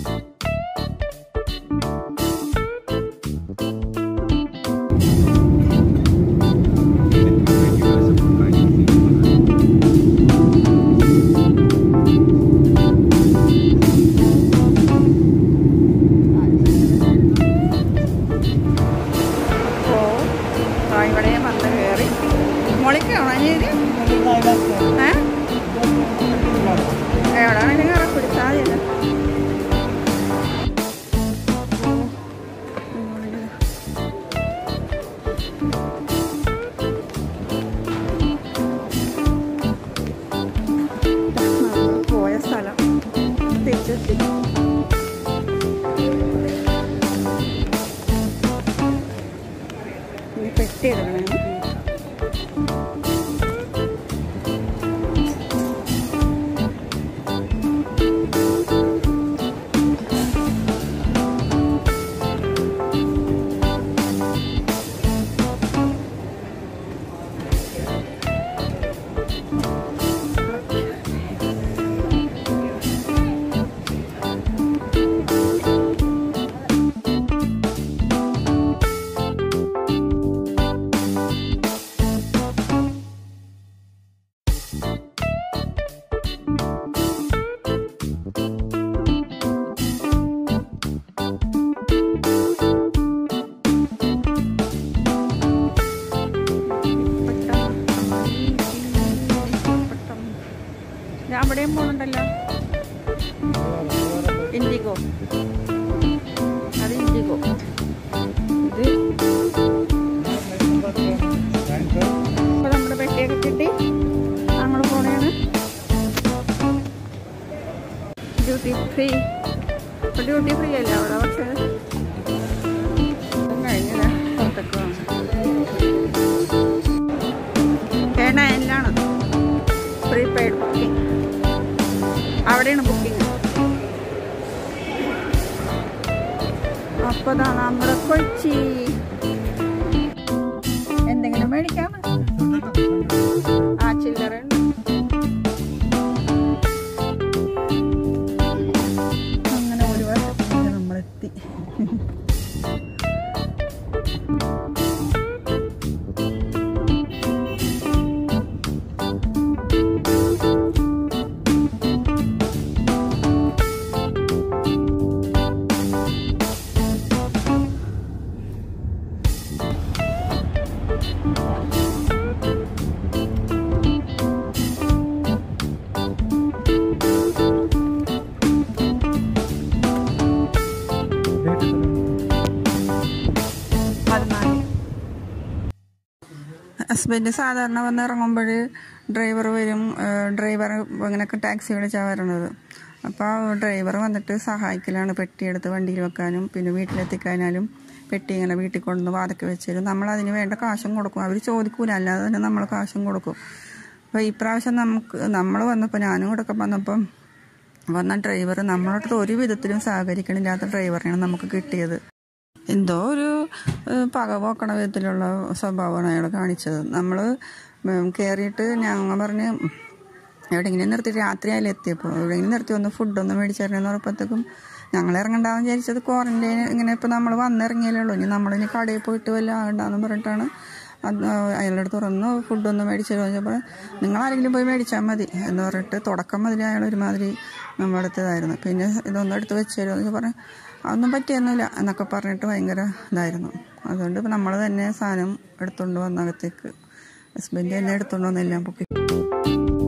ഓ ആ ഇവിടെ വന്ന് കയറി മുളിക്കാണോ ചെയ്ത് ഏ എവിടെയാണെങ്കിലും കയറി പിടിച്ചാൽ മതിയല്ലോ നമ്മൾ പോയ സ്ഥലം തിരിച്ചെത്തി ഇനി പെട്ടി എടുക്കണേ ഞാൻ അവിടെയും പോകണ്ടല്ലോ ഇൻഡിഗോ അത് ഇൻഡിഗോ ഇത് ഇപ്പൊ നമ്മുടെ പെട്ടിയൊക്കെ കിട്ടി നമ്മൾ പോണേണ് ഡ്യൂട്ടി ഫ്രീ ഇപ്പൊ ഡ്യൂട്ടി ഫ്രീ അല്ലേ അവിടെ പക്ഷേ ഇതും കഴിഞ്ഞില്ല പുറത്തേക്ക് പോകണം ഏണയിലാണ് പ്രീപെയ്ഡ് ബുക്കിംഗ് അവിടെയാണ് ബുക്കിംഗ് അപ്പോൾ ഇതാ നമ്മുടെ കൊച്ചി എന്തെങ്കിലും മേടിക്കാം ആ ചില്ലറ ഉണ്ട് അങ്ങനെ ഒരു വർഷത്തിന് നമ്മളെത്തി പതിനാല് ഹസ്ബൻഡ് സാധാരണ വന്ന് ഇറങ്ങുമ്പോൾ ഡ്രൈവർ വരും ഡ്രൈവർ ഇങ്ങനെയൊക്കെ ടാക്സി വിളിച്ചാണ് വരണത് അപ്പോൾ ഡ്രൈവർ വന്നിട്ട് സഹായിക്കലാണ് പെട്ടിയെടുത്ത് വണ്ടിയിൽ വെക്കാനും പിന്നെ വീട്ടിലെത്തിക്കാനാലും പെട്ടി ഇങ്ങനെ വീട്ടിൽ കൊണ്ടുവന്ന് വാതൊക്കെ വെച്ച് തരും നമ്മൾ അതിന് വേണ്ട കാശും കൊടുക്കും അവർ ചോദിക്കൂല അല്ലാതെ തന്നെ നമ്മൾ കാശും കൊടുക്കും അപ്പോൾ ഈ പ്രാവശ്യം നമുക്ക് നമ്മൾ വന്നപ്പോൾ ഞാനും കൂടെ ഒക്കെ വന്നപ്പം വന്ന ഡ്രൈവർ നമ്മളോട് ഒരു വിധത്തിലും സഹകരിക്കണില്ലാത്ത ഡ്രൈവറിനെയാണ് നമുക്ക് കിട്ടിയത് എന്തോ ഒരു ഏഹ്, പക പോക്കണ വിധത്തിലുള്ള സ്വഭാവമാണ് അയാൾ കാണിച്ചത് നമ്മൾ കയറിയിട്ട് ഞങ്ങൾ പറഞ്ഞ് എവിടെയെങ്കിലും നിർത്തി രാത്രി ആയാലും എത്തിയപ്പോൾ എവിടെയെങ്കിലും നിർത്തി ഒന്ന് ഫുഡൊന്ന് മേടിച്ചിരുന്നെന്ന് പറഞ്ഞപ്പോഴത്തേക്കും ഞങ്ങൾ ഇറങ്ങണ്ടാന്ന് വിചാരിച്ചത് ക്വാറന്റൈൻ ഇങ്ങനെ ഇപ്പോൾ നമ്മൾ വന്നിറങ്ങിയല്ലേ ഉള്ളൂ ഇനി നമ്മളിനി കടയിൽ പോയിട്ട് വല്ല ആകണ്ടെന്ന് പറഞ്ഞിട്ടാണ് അത് അയാളുടെ അടുത്ത് തുറന്ന് ഫുഡൊന്ന് മേടിച്ചു ചോദിച്ചപ്പോൾ നിങ്ങൾ ആരെങ്കിലും പോയി മേടിച്ചാൽ മതി എന്ന് പറഞ്ഞിട്ട് തുടക്കം മുതൽ അയാൾ ഒരുമാതിരി നമ്മുടെ അടുത്തതായിരുന്നു പിന്നെ ഇതൊന്നും എടുത്ത് വെച്ച് തരുമോ എന്ന് പറഞ്ഞു അതൊന്നും പറ്റിയൊന്നുമില്ല എന്നൊക്കെ പറഞ്ഞിട്ട് ഭയങ്കര ഇതായിരുന്നു അതുകൊണ്ട് നമ്മൾ തന്നെ സാധനം എടുത്തുകൊണ്ട് വന്നകത്തേക്ക് ഹസ്ബൻഡ് തന്നെ എടുത്തുകൊണ്ട് വന്നെല്ലാം പൊക്കി